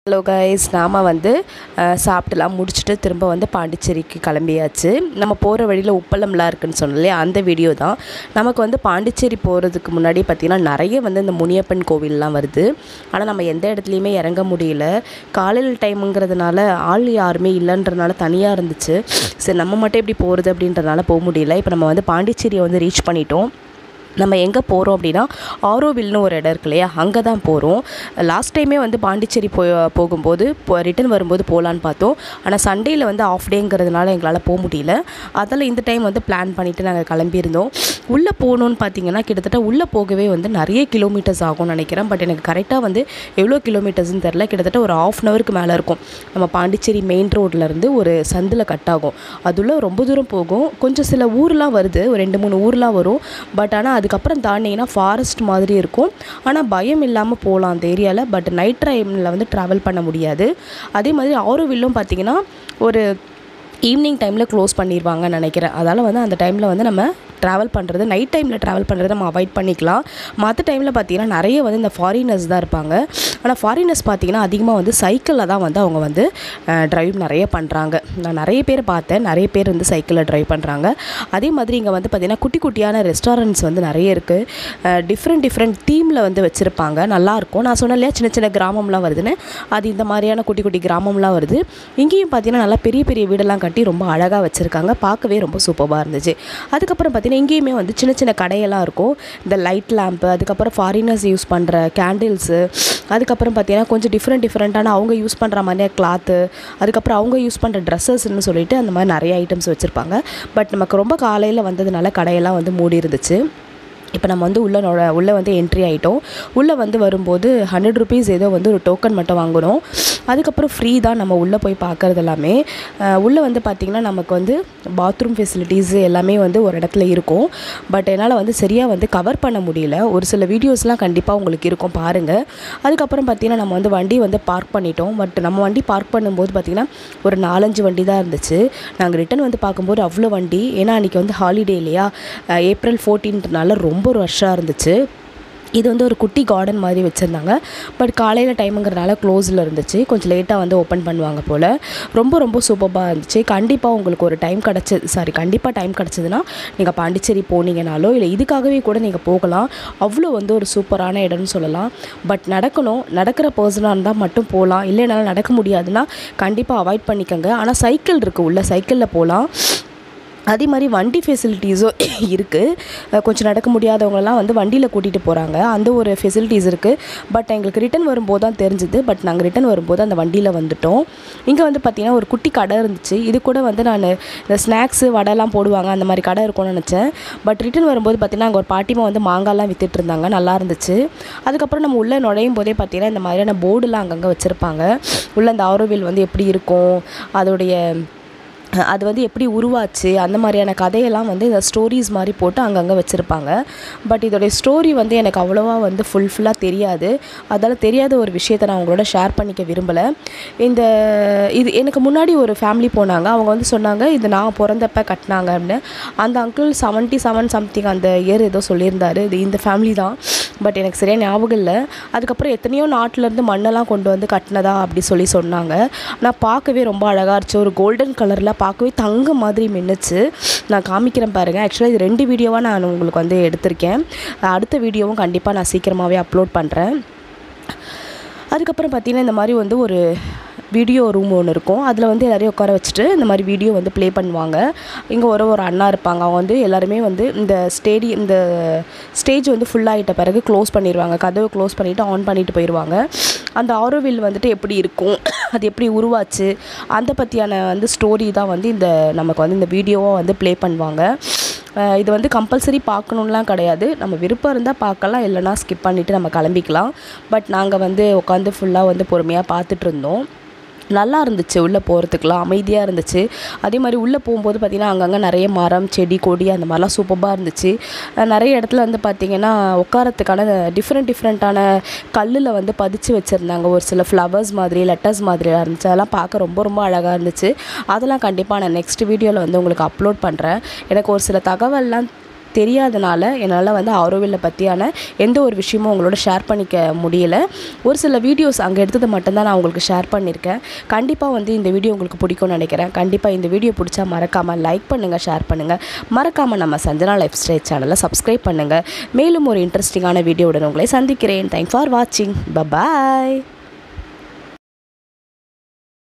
hello guys நாம் வந்து அஹ், சாப்பிட்டுலாம் முடிச்சுட்டு திரும்ப வந்து பாண்டிச்சேரிக்கு கிளம்பியாச்சு நம்ம போகிற வழியில் உப்பளம்லாம் இருக்குன்னு சொன்னோம் அந்த வீடியோ தான் நமக்கு வந்து பாண்டிச்சேரி போகிறதுக்கு முன்னாடி பார்த்திங்கன்னா நிறைய வந்து இந்த முனியப்பன் கோவில்லாம் வருது ஆனால் நம்ம எந்த இடத்துலையுமே இறங்க முடியல காலையில் டைமுங்கிறதுனால ஆள் யாருமே இல்லைன்றனால தனியாக இருந்துச்சு சரி நம்ம மட்டும் எப்படி போகிறது அப்படின்றனால போக முடியல இப்போ நம்ம வந்து பாண்டிச்சேரியை வந்து ரீச் பண்ணிட்டோம் நம்ம எங்கே போகிறோம் அப்படின்னா ஆரோவில்னு ஒரு இடம் இருக்கு இல்லையா அங்கே தான் போகிறோம் லாஸ்ட் டைமே வந்து பாண்டிச்சேரி போ போகும்போது இப்போ ரிட்டன் வரும்போது போகலான்னு பார்த்தோம் ஆனால் சண்டேயில் வந்து ஆஃப் டேங்கிறதுனால எங்களால் போக முடியல அதில் இந்த டைம் வந்து பிளான் பண்ணிவிட்டு நாங்கள் கிளம்பியிருந்தோம் உள்ளே போகணுன்னு பார்த்தீங்கன்னா கிட்டத்தட்ட உள்ளே போகவே வந்து நிறைய கிலோமீட்டர்ஸ் ஆகும்னு நினைக்கிறேன் பட் எனக்கு கரெக்டாக வந்து எவ்வளோ கிலோமீட்டர்ஸ்னு தெரில கிட்டத்தட்ட ஒரு ஆஃப் அன் ஹவருக்கு மேலே இருக்கும் நம்ம பாண்டிச்சேரி மெயின் ரோட்லேருந்து ஒரு சந்தில் கட் ஆகும் அதுள்ள ரொம்ப தூரம் போகும் கொஞ்சம் சில ஊர்லாம் வருது ஒரு ரெண்டு மூணு ஊர்லாம் வரும் பட் ஆனால் அதுக்கப்புறம் தாண்டிங்கன்னா ஃபாரஸ்ட் மாதிரி இருக்கும் ஆனால் பயம் இல்லாமல் போகலாம் அந்த ஏரியாவில் பட் நைட் டைமில் வந்து ட்ராவல் பண்ண முடியாது அதே மாதிரி ஆரோவில்லும் பார்த்தீங்கன்னா ஒரு ஈவினிங் டைமில் க்ளோஸ் பண்ணிடுவாங்கன்னு நினைக்கிறேன் அதால் வந்து அந்த டைமில் வந்து நம்ம ட்ராவல் பண்ணுறது நைட் டைமில் ட்ராவல் பண்ணுறதை நம்ம அவாய்ட் பண்ணிக்கலாம் மற்ற டைமில் பார்த்தீங்கன்னா நிறைய வந்து இந்த ஃபாரினர்ஸ் தான் இருப்பாங்க ஆனால் ஃபாரினர்ஸ் பார்த்தீங்கன்னா அதிகமாக வந்து சைக்கிளில் தான் வந்து அவங்க வந்து ட்ரைவ் நிறைய பண்ணுறாங்க நான் நிறைய பேர் பார்த்தேன் நிறைய பேர் வந்து சைக்கிளில் ட்ரைவ் பண்ணுறாங்க அதே மாதிரி இங்கே வந்து பார்த்திங்கன்னா குட்டி குட்டியான ரெஸ்டாரண்ட்ஸ் வந்து நிறைய இருக்குது டிஃப்ரெண்ட் டிஃப்ரெண்ட் தீமில் வந்து வச்சுருப்பாங்க நல்லாயிருக்கும் நான் சொன்னேன் இல்லையா சின்ன சின்ன கிராமம்லாம் வருதுன்னு அது இந்த மாதிரியான குட்டி குட்டி கிராமம்லாம் வருது இங்கேயும் பார்த்தீங்கன்னா நல்லா பெரிய பெரிய வீடெல்லாம் கட்டி ரொம்ப அழகாக வச்சுருக்காங்க பார்க்கவே ரொம்ப சூப்பராக இருந்துச்சு அதுக்கப்புறம் பார்த்தீங்கன்னா இங்கேயுமே வந்து சின்ன சின்ன கடையெல்லாம் இருக்கும் இந்த லைட் லேம்ப்பு அதுக்கப்புறம் ஃபாரினர்ஸ் யூஸ் பண்ணுற கேண்டில்ஸு அதுக்கப்புறம் பார்த்தீங்கன்னா கொஞ்சம் டிஃப்ரெண்ட் டிஃப்ரெண்ட்டான அவங்க யூஸ் பண்ணுற மாதிரியே கிளாத்து அதுக்கப்புறம் அவங்க யூஸ் பண்ணுற ட்ரெஸ்ஸஸ்ன்னு சொல்லிட்டு அந்த மாதிரி நிறைய ஐட்டம்ஸ் வச்சுருப்பாங்க பட் நமக்கு ரொம்ப காலையில் வந்ததுனால கடையெல்லாம் வந்து மூடி இருந்துச்சு இப்போ நம்ம வந்து உள்ளே நுழ உள்ளே வந்து என்ட்ரி ஆகிட்டோம் உள்ளே வந்து வரும்போது ஹண்ட்ரட் ருபீஸ் ஏதோ வந்து ஒரு டோக்கன் மட்டும் வாங்கணும் அதுக்கப்புறம் ஃப்ரீ தான் நம்ம உள்ளே போய் பார்க்குறது எல்லாமே அஹ் உள்ளே வந்து பார்த்திங்கன்னா நமக்கு வந்து பாத்ரூம் ஃபெசிலிட்டிஸ் எல்லாமே வந்து ஒரு இடத்துல இருக்கும் பட் என்னால் வந்து சரியாக வந்து கவர் பண்ண முடியல ஒரு சில வீடியோஸ்லாம் கண்டிப்பாக உங்களுக்கு இருக்கும் பாருங்கள் அதுக்கப்புறம் பார்த்திங்கன்னா நம்ம வந்து வண்டி வந்து பார்க் பண்ணிட்டோம் பட் நம்ம வண்டி பார்க் பண்ணும்போது பார்த்திங்கன்னா ஒரு நாலஞ்சு வண்டி தான் இருந்துச்சு நாங்கள் ரிட்டன் வந்து பார்க்கும்போது அவ்வளோ வண்டி ஏன்னா அன்றைக்கி வந்து ஹாலிடே இல்லையா அஹ் ஏப்ரல் ஃபோர்டீன்த்னால ரொம்ப ரஷ்ஷாக இருந்துச்சு இது வந்து ஒரு குட்டி கார்டன் மாதிரி வச்சுருந்தாங்க பட் காலையில் டைமுங்கிறனால க்ளோஸில் இருந்துச்சு கொஞ்சம் லேட்டாக வந்து ஓப்பன் பண்ணுவாங்க போல் ரொம்ப ரொம்ப சூப்பராக இருந்துச்சு கண்டிப்பாக உங்களுக்கு ஒரு டைம் கிடச்சி சாரி கண்டிப்பாக டைம் கிடச்சதுன்னா நீங்கள் பாண்டிச்சேரி போனீங்கனாலோ இல்லை இதுக்காகவே கூட நீங்கள் போகலாம் அவ்வளோ வந்து ஒரு சூப்பரான இடம்னு சொல்லலாம் பட் நடக்கணும் நடக்கிற பர்சனாக இருந்தால் மட்டும் போகலாம் இல்லை என்னால் நடக்க முடியாதுன்னா கண்டிப்பாக அவாய்ட் பண்ணிக்கோங்க ஆனால் சைக்கிள் இருக்குது உள்ள சைக்கிளில் போகலாம் அதே மாதிரி வண்டி ஃபெசிலிட்டிஸும் இருக்குது கொஞ்சம் நடக்க முடியாதவங்களெல்லாம் வந்து வண்டியில் கூட்டிகிட்டு போகிறாங்க அந்த ஒரு ஃபெசிலிட்டிஸ் இருக்குது பட் எங்களுக்கு ரிட்டன் வரும்போது தான் தெரிஞ்சுது பட் நாங்கள் ரிட்டன் வரும்போது அந்த வண்டியில் வந்துட்டோம் இங்கே வந்து பார்த்திங்கன்னா ஒரு குட்டி கடை இருந்துச்சு இது கூட வந்து நான் இந்த ஸ்நாக்ஸு வடைலாம் போடுவாங்க அந்த மாதிரி கடை இருக்கும்னு நினச்சேன் பட் ரிட்டன் வரும்போது பார்த்திங்கன்னா அங்கே ஒரு பாட்டிமா வந்து மாங்காய்லாம் வித்துட்டு இருந்தாங்க நல்லா இருந்துச்சு அதுக்கப்புறம் நம்ம உள்ளே நுழையும் போதே பார்த்திங்கன்னா இந்த மாதிரியான போர்டுலாம் அங்கங்கே வச்சுருப்பாங்க உள்ளே அந்த ஆரோவில் வந்து எப்படி இருக்கும் அதோடைய அது வந்து எப்படி உருவாச்சு அந்த மாதிரியான கதையெல்லாம் வந்து இந்த ஸ்டோரிஸ் மாதிரி போட்டு அங்கங்கே வச்சுருப்பாங்க பட் இதோடைய ஸ்டோரி வந்து எனக்கு அவ்வளோவா வந்து ஃபுல்ஃபுல்லாக தெரியாது அதால் தெரியாத ஒரு விஷயத்தை நான் உங்களோட ஷேர் பண்ணிக்க விரும்பலை இந்த இது எனக்கு முன்னாடி ஒரு ஃபேமிலி போனாங்க அவங்க வந்து சொன்னாங்க இது நான் பிறந்தப்ப கட்டினாங்க அப்படின்னு அந்த அங்கிள் செவன்ட்டி செவன் சம்திங் அந்த இயர் ஏதோ சொல்லியிருந்தாரு இது இந்த ஃபேமிலி தான் பட் எனக்கு சரியாக ஞாபகம் இல்லை அதுக்கப்புறம் எத்தனையோ நாட்டிலேருந்து மண்ணெல்லாம் கொண்டு வந்து கட்டினதா அப்படி சொல்லி சொன்னாங்க ஆனால் பார்க்கவே ரொம்ப அழகாக இருந்துச்சு ஒரு கோல்டன் கலரில் பார்க்கவே தங்க மாதிரி மின்னுச்சு நான் காமிக்கிறேன் பாருங்கள் ஆக்சுவலாக இது ரெண்டு வீடியோவாக நான் உங்களுக்கு வந்து எடுத்திருக்கேன் அடுத்த வீடியோவும் கண்டிப்பாக நான் சீக்கிரமாகவே அப்லோட் பண்ணுறேன் அதுக்கப்புறம் பார்த்திங்கன்னா இந்த மாதிரி வந்து ஒரு வீடியோ ரூம் ஒன்று இருக்கும் அதில் வந்து எல்லாரையும் உட்கார வச்சுட்டு இந்த மாதிரி வீடியோ வந்து ப்ளே பண்ணுவாங்க இங்கே ஒரு ஒரு அண்ணா இருப்பாங்க அவங்க வந்து எல்லாருமே வந்து இந்த ஸ்டேடி இந்த ஸ்டேஜ் வந்து ஃபுல்லாகிட்ட பிறகு க்ளோஸ் பண்ணிடுவாங்க கதவை க்ளோஸ் பண்ணிவிட்டு ஆன் பண்ணிட்டு போயிடுவாங்க அந்த ஆரோவில் வந்துட்டு எப்படி இருக்கும் அது எப்படி உருவாச்சு அந்த பற்றியான வந்து ஸ்டோரி தான் வந்து இந்த நமக்கு வந்து இந்த வீடியோவாக வந்து ப்ளே பண்ணுவாங்க அஹ் இது வந்து கம்பல்சரி பார்க்கணுன்லாம் கிடையாது நம்ம விருப்பம் இருந்தால் பார்க்கலாம் இல்லைனா ஸ்கிப் பண்ணிவிட்டு நம்ம கிளம்பிக்கலாம் பட் நாங்கள் வந்து உட்காந்து ஃபுல்லாக வந்து பொறுமையாக பார்த்துட்டு இருந்தோம் நல்லா இருந்துச்சு உள்ளே போகிறதுக்குலாம் அமைதியாக இருந்துச்சு அதே மாதிரி உள்ளே போகும்போது பார்த்திங்கன்னா அங்கங்கே நிறைய மரம் செடி கொடி அந்த மாதிரிலாம் சூப்பராக இருந்துச்சு அஹ் நிறைய இடத்துல வந்து பார்த்திங்கன்னா உட்காரத்துக்கான டிஃப்ரெண்ட் டிஃப்ரெண்ட்டான கல்லில் வந்து பதிச்சு வச்சுருந்தாங்க ஒரு சில ஃப்ளவர்ஸ் மாதிரி லெட்டர்ஸ் மாதிரிலாம் இருந்துச்சு அதெல்லாம் பார்க்க ரொம்ப ரொம்ப அழகாக இருந்துச்சு அதெல்லாம் கண்டிப்பாக நான் நெக்ஸ்ட் வீடியோவில் வந்து உங்களுக்கு அப்லோட் பண்ணுறேன் எனக்கு ஒரு சில தகவல்லாம் தெரியாதனால என்னால் வந்து ஆரோவில்லை பற்றியான எந்த ஒரு விஷயமும் உங்களோட ஷேர் பண்ணிக்க முடியல ஒரு சில வீடியோஸ் அங்கே எடுத்தது மட்டும்தான் நான் உங்களுக்கு ஷேர் பண்ணியிருக்கேன் கண்டிப்பாக வந்து இந்த வீடியோ உங்களுக்கு பிடிக்கும்னு நினைக்கிறேன் கண்டிப்பாக இந்த வீடியோ பிடிச்சா மறக்காமல் லைக் பண்ணுங்கள் ஷேர் பண்ணுங்கள் மறக்காமல் நம்ம சஞ்சனா லைஃப் ஸ்டைல் சேனலை சப்ஸ்கிரைப் பண்ணுங்கள் மேலும் ஒரு இன்ட்ரெஸ்டிங்கான வீடியோவுடன் உங்களை சந்திக்கிறேன் தேங்க்ஸ் ஃபார் வாட்சிங் பபாய்